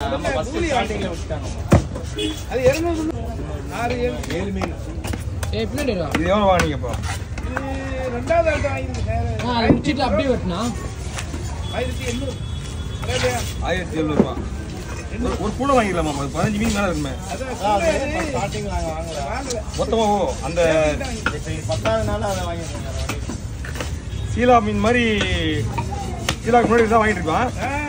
நம்ம first starting ல விட்டுட்டாங்க. அது இருநூறு ஆறு ஏழு ஏழு மீன். ஏய் பின்னாடி வா. இது எவ்வளோ வாங்கினீங்க இப்போ இது ரெண்டாவது ஆள்கிட்ட வாங்கியிருக்கேன் ஆ, அதை முடிச்சிட்டு அப்படியே வெட்டினா ஆயிரத்தி எண்ணூறு இல்லையா? ஆயிரத்தி எழுநூறுபா ஒரு ஒரு கூட வாங்கிடலாமா ஒரு பதினஞ்சு மீன் மேலே இருக்குமே அதான் அதான் கூட அது அது starting ல நாங்க வாங்கல. வாங்கல மொத்தமாக ஓ அந்த இப்ப இது பத்தாவது நாள் அதை வாங்கியிருக்காங்க. சீலா மீன் மாதிரி சீலாக்கு முன்னாடி தான் வாங்கிட்டு இருக்கோம் ஆ,